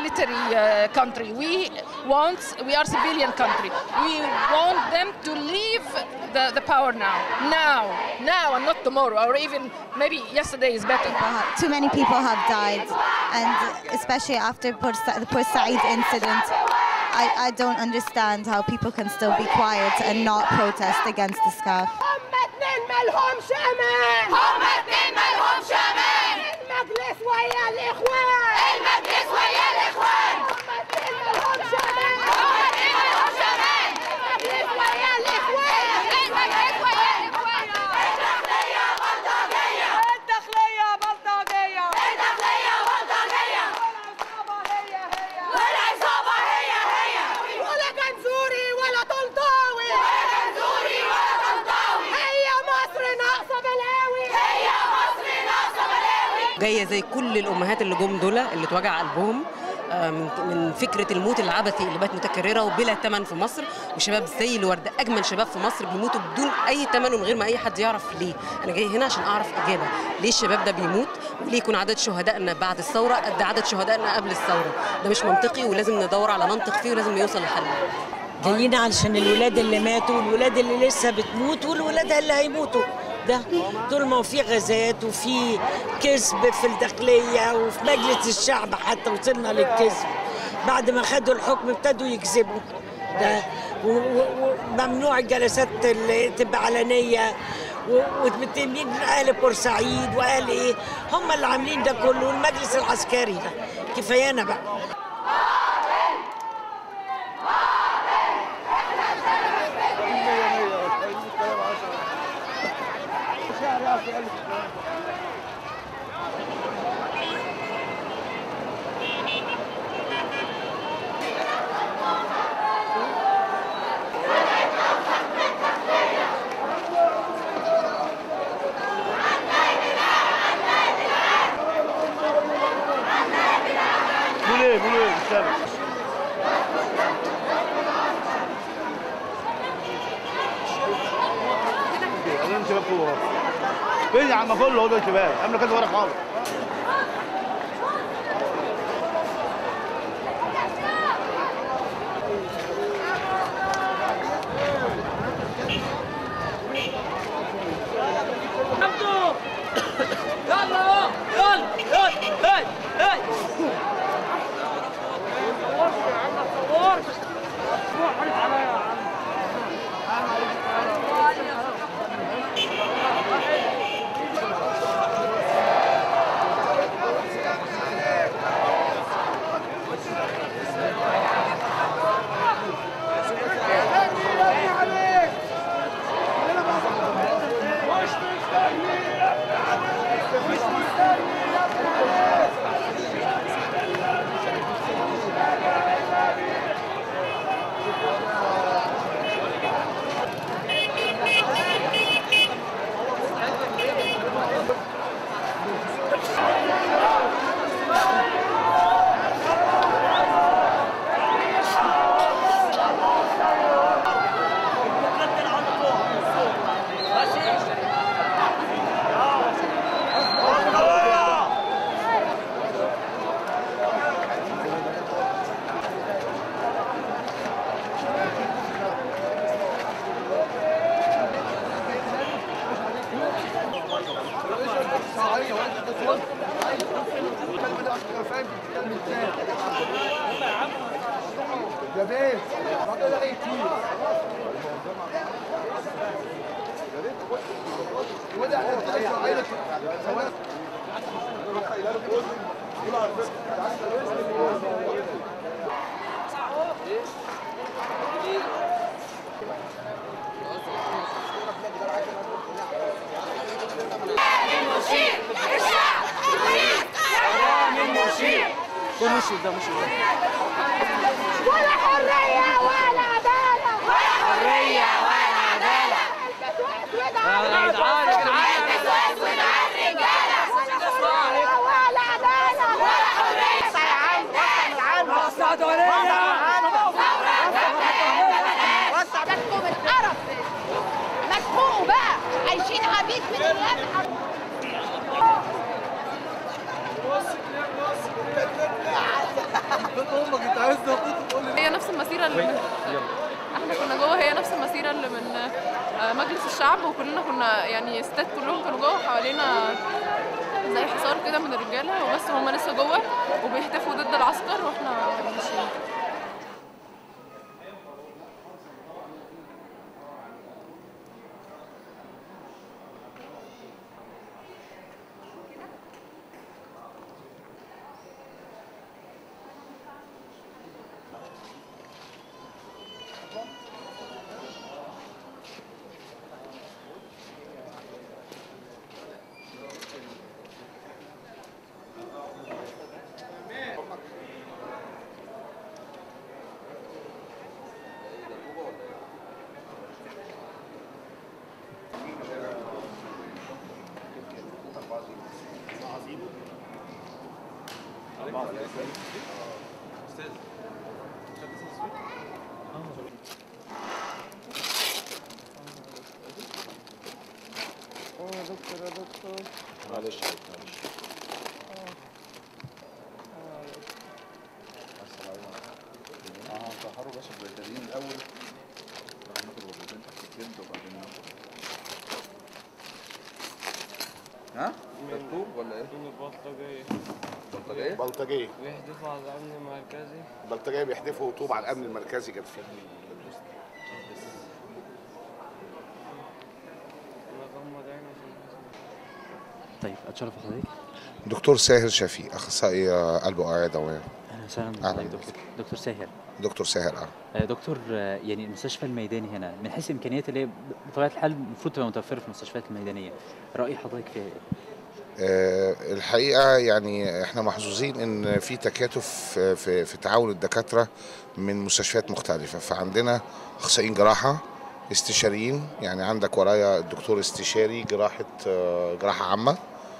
military uh, country. We want, we are civilian country. We want them to leave the, the power now, now, now, and not tomorrow, or even maybe yesterday is better. Too many people have died, and especially after Port- the Port Said incident, I, I don't understand how people can still be quiet and not protest against the SCAF. هم اتنين مالهمش امان هم اتنين مالهمش امان المجلس ويا الاخوان المجلس ويا الاخوان هم اتنين مالهمش امان هم اتنين مالهمش امان المجلس ويا الاخوان المجلس ويا الاخوان الداخلية بلطجية الداخلية بلطجية الداخلية بلطجية والعصابة هي هي ولا جنزوري ولا طنطاوي ولا جنزوري ولا طنطاوي هي مصر ناقصة بلاوي هي مصر ناقصة بلاوي جايه زي كل الامهات اللي جم دول اللي اتوجع قلبهم آه، من من فكره الموت العبثي اللي بقت متكرره وبلا ثمن في مصر وشباب زي الورده اجمل شباب في مصر بيموتوا بدون اي ثمن ومن غير ما اي حد يعرف ليه انا جاي هنا عشان اعرف اجابه ليه الشباب ده بيموت وليه يكون عدد شهدائنا بعد الثوره قد عدد شهدائنا قبل الثوره ده مش منطقي ولازم ندور على منطق فيه ولازم يوصل لحل جايين علشان الولاد اللي ماتوا والولاد اللي لسه بتموت والولاد اللي هيموتوا ده طول ما هو في غازات وفي كذب في الداخليه وفي مجلس الشعب حتى وصلنا للكذب بعد ما خدوا الحكم ابتدوا يكذبوا ده و- و- وممنوع الجلسات اللي تبقى علنيه و- ومتهمين اهل بورسعيد واهل ايه هم اللي عاملين ده كله والمجلس العسكري ده كفايانا بقى Boulez, boulez, Michel. انا شباب فوق فين يا عم كله هو ده شباب عامله كذا ورا خالص يلا يلا يلا هاي يا بيه راجل اي كتير وده عينك ثواني ده مشي ده مشي ولا حرية ولا عدالة ولا حرية ولا عدالة يا جدعان يا جدعان اسود على الرجالة ولا حرية ولا عدالة ولا حرية وسع جاتكم القرف ما تفوقوا بقى عايشين عبيد من الولاد هي نفس المسيره اللي من احنا كنا جوه هي نفس المسيره اللي من آه، مجلس الشعب وكلنا كنا يعني ستات كلهم كانوا جوه حوالينا زي حصار كده من الرجاله وبس هم لسه جوه وبيهتفوا ضد العسكر واحنا ماشيين معلش معلش اه طهروا بس البيتادين الاول بعدين ناخد وجبتين تحت الجلد وبعدين ناخد ها؟ مكتوب ولا ايه؟ البلطجية بلطجية؟ بلطجية بيحدفوا على الأمن المركزي بلطجية بيحدفوا طوب على الأمن المركزي جت فيه نغمض عيني عشان طيب اتشرف بحضرتك دكتور ساهر شفيق اخصائي آه، قلب واوعيه دمويه اهلا وسهلا أهلا بحضرتك دكتور دكتور ساهر دكتور ساهر اه آه، دكتور آه، يعني المستشفى الميداني هنا من حيث الامكانيات اللي هي بطبيعه الحال المفروض تبقى متوفره في المستشفيات الميدانيه راي حضرتك فيها ايه؟ آه، الحقيقه يعني احنا محظوظين ان في تكاتف آه، في في تعاون الدكاتره من مستشفيات مختلفه فعندنا اخصائيين جراحه استشاريين يعني عندك ورايا الدكتور استشاري جراحه آه، جراحه عامه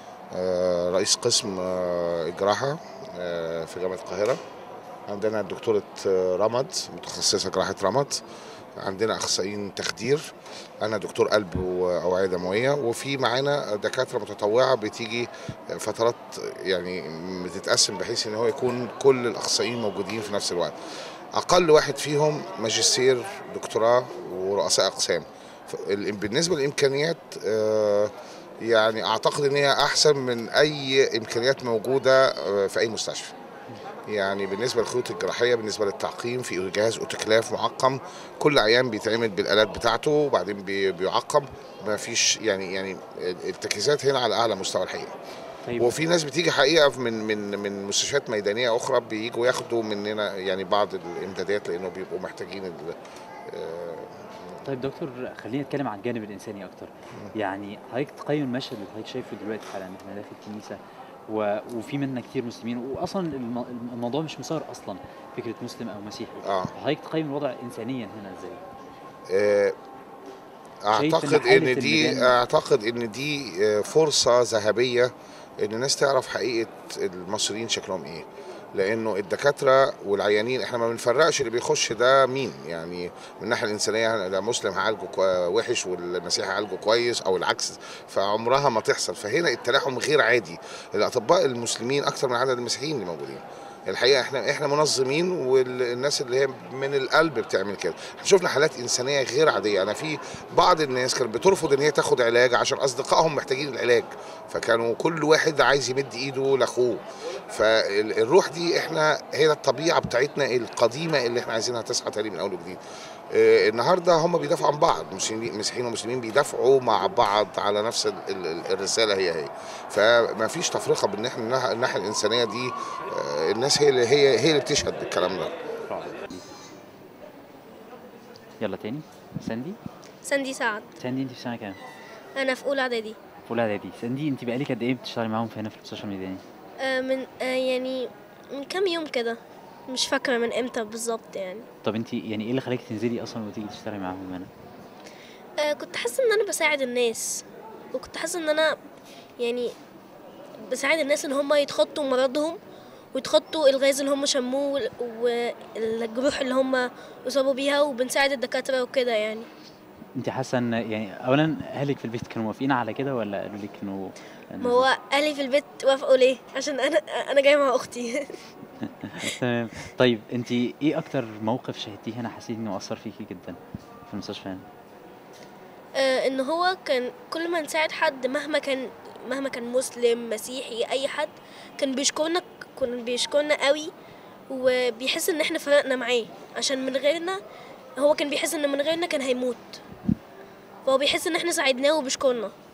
آه، رئيس قسم آه، الجراحه آه، في جامعه القاهره عندنا الدكتورة آه، رمد متخصصة جراحة رمد عندنا أخصائيين تخدير أنا دكتور قلب وأوعية دموية وفي معانا دكاترة متطوعة بتيجي فترات يعني بتتقسم بحيث إن هو يكون كل الأخصائيين موجودين في نفس الوقت أقل واحد فيهم ماجستير دكتوراه ورؤساء أقسام ف- ال- بالنسبة للإمكانيات آه، يعني أعتقد إن هي أحسن من أي إمكانيات موجودة آه، في أي مستشفى يعني بالنسبه للخيوط الجراحيه بالنسبه للتعقيم في جهاز اوتوكلاف معقم كل عيان بيتعمل بالالات بتاعته وبعدين بي- بيعقم ما فيش يعني يعني التجهيزات هنا على اعلى مستوى الحقيقه طيب وفي ناس بتيجي حقيقه من من من مستشفيات ميدانيه اخرى بييجوا ياخدوا مننا يعني بعض الامدادات لانه بيبقوا محتاجين ال- آه، طيب دكتور خلينا نتكلم عن الجانب الانساني اكتر يعني حضرتك تقيم المشهد اللي حضرتك شايفه دلوقتي حالا احنا داخل الكنيسه و... وفي منا كتير مسلمين واصلا الم... الموضوع مش مسار اصلا فكره مسلم او مسيحي اه حضرتك تقيم الوضع انسانيا هنا ازاي؟ آه، شايف إن اعتقد حالة ان دي الميدان- اعتقد ان دي آه، فرصه ذهبيه ان الناس تعرف حقيقه المصريين شكلهم ايه لانه الدكاتره والعيانين احنا ما بنفرقش اللي بيخش ده مين يعني من الناحيه الانسانيه لا مسلم هعالجه كوا- وحش والمسيحي هعالجه كويس او العكس فعمرها ما تحصل فهنا التلاحم غير عادي الاطباء المسلمين اكثر من عدد المسيحيين اللي موجودين الحقيقه احنا احنا منظمين والناس اللي هي من القلب بتعمل كده احنا شفنا حالات انسانيه غير عاديه انا في بعض الناس كانت بترفض ان هي تاخد علاج عشان اصدقائهم محتاجين العلاج فكانوا كل واحد عايز يمد ايده لاخوه فالروح دي احنا هي الطبيعه بتاعتنا القديمه اللي احنا عايزينها تصحى تاني من اول وجديد آه، النهارده هم بيدافعوا عن بعض مسلمين مسيحيين ومسلمين بيدافعوا مع بعض على نفس ال- ال- الرساله هي هي فما فيش تفرقه بين احنا الناحيه الناحية الانسانيه دي آه، الناس هي اللي هي هي اللي بتشهد بالكلام ده يلا تاني ساندي ساندي سعد ساندي انت في سنه كام؟ انا في اولى اعدادي في اولى اعدادي ساندي انت بقالك قد ايه بتشتغلي معاهم في هنا في المستشفى الميداني؟ آه، من آه، يعني من كام يوم كده مش فاكره من امتى بالظبط يعني طب انت يعني ايه اللي خلاكي تنزلي اصلا وتيجي تشتغلي معاهم هنا؟ آه، كنت حاسه ان انا بساعد الناس وكنت حاسه ان انا يعني بساعد الناس ان هم يتخطوا مرضهم ويتخطوا الغاز اللي هم شموه وال- والجروح اللي هم اصابوا بيها وبنساعد الدكاتره وكده يعني انت حاسه ان يعني اولا اهلك في البيت كانوا موافقين على كده ولا قالوا لك انه ما هو اهلي في البيت وافقوا ليه عشان انا انا جايه مع اختي تمام طيب انت ايه اكتر موقف شاهدتيه هنا حسيتي انه اثر فيكي جدا في المستشفى هنا آه، ان هو كان كل ما نساعد حد مهما كان مهما كان مسلم مسيحي اي حد كان بيشكرنا كان بيشكرنا قوي وبيحس ان احنا فرقنا معاه عشان من غيرنا هو كان بيحس ان من غيرنا كان هيموت فهو بيحس ان احنا ساعدناه وبيشكرنا